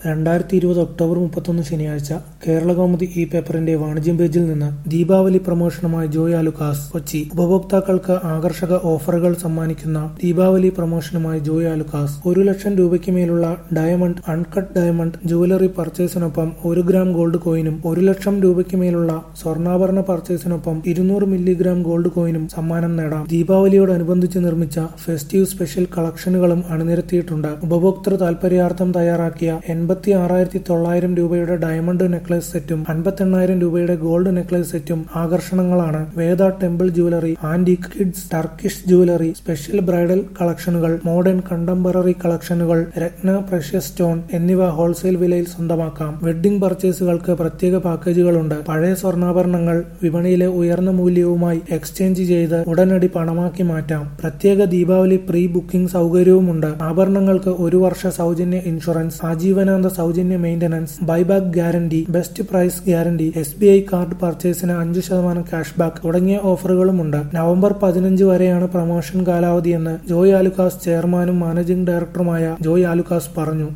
രണ്ടായിരത്തി ഇരുപത് ഒക്ടോബർ മുപ്പത്തൊന്ന് ശനിയാഴ്ച കേരളകൗമുദി ഈ പേപ്പറിന്റെ വാണിജ്യം പേജിൽ നിന്ന് ദീപാവലി പ്രമോഷനുമായി ജോയ് ആലുക്കാസ് കൊച്ചി ഉപഭോക്താക്കൾക്ക് ആകർഷക ഓഫറുകൾ സമ്മാനിക്കുന്ന ദീപാവലി പ്രമോഷനുമായി ജോയ് ആലുക്കാസ് ഒരു ലക്ഷം രൂപയ്ക്ക് മേലുള്ള ഡയമണ്ട് അൺകട്ട് ഡയമണ്ട് ജുവലറി പർച്ചേസിനൊപ്പം ഒരു ഗ്രാം ഗോൾഡ് കോയിനും ഒരു ലക്ഷം രൂപയ്ക്ക് മേലുള്ള സ്വർണ്ണാഭരണ പർച്ചേസിനൊപ്പം ഇരുന്നൂറ് മില്ലിഗ്രാം ഗോൾഡ് കോയിനും സമ്മാനം നേടാം ദീപാവലിയോടനുബന്ധിച്ച് നിർമ്മിച്ച ഫെസ്റ്റീവ് സ്പെഷ്യൽ കളക്ഷനുകളും അണിനിരത്തിയിട്ടുണ്ട് ഉപഭോക്തൃ താൽപര്യാർത്ഥം തയ്യാറാക്കിയ എൺപത്തി ആറായിരത്തി തൊള്ളായിരം രൂപയുടെ ഡയമണ്ട് നെക്ലേസ് സെറ്റും അൻപത്തെണ്ണായിരം രൂപയുടെ ഗോൾഡ് നെക്ലേസ് സെറ്റും ആകർഷണങ്ങളാണ് Veda temple jewellery antique kids Turkish jewellery special bridal കളക്ഷനുകൾ മോഡേൺ കണ്ടംപററി കളക്ഷനുകൾ രത്ന പ്രഷ്യസ് സ്റ്റോൺ എന്നിവ ഹോൾസെയിൽ വിലയിൽ സ്വന്തമാക്കാം വെഡ്ഡിംഗ് പർച്ചേസുകൾക്ക് പ്രത്യേക പാക്കേജുകളുണ്ട് പഴയ സ്വർണ്ണാഭരണങ്ങൾ വിപണിയിലെ ഉയർന്ന മൂല്യവുമായി എക്സ്ചേഞ്ച് ചെയ്ത് ഉടനടി പണമാക്കി മാറ്റാം പ്രത്യേക ദീപാവലി പ്രീ ബുക്കിംഗ് സൗകര്യവുമുണ്ട് ആഭരണങ്ങൾക്ക് ഒരു വർഷ സൗജന്യ ഇൻഷുറൻസ് ആജീവനാന്ത സൗജന്യ maintenance buyback guarantee best price guarantee S B I card പർച്ചേസിന് അഞ്ച് ശതമാനം ക്യാഷ് ബാക്ക് തുടങ്ങിയ ഓഫറുകളുമുണ്ട് നവംബർ പതിനഞ്ച് വരെയാണ് പ്രമോഷൻ കാലാവധിയെന്ന് ജോയ് ആലുക്കാസ് ചെയർമാനും മാനേജിംഗ് ഡയറക്ടറുമായ ജോയ് ആലുക്കാസ് പറഞ്ഞു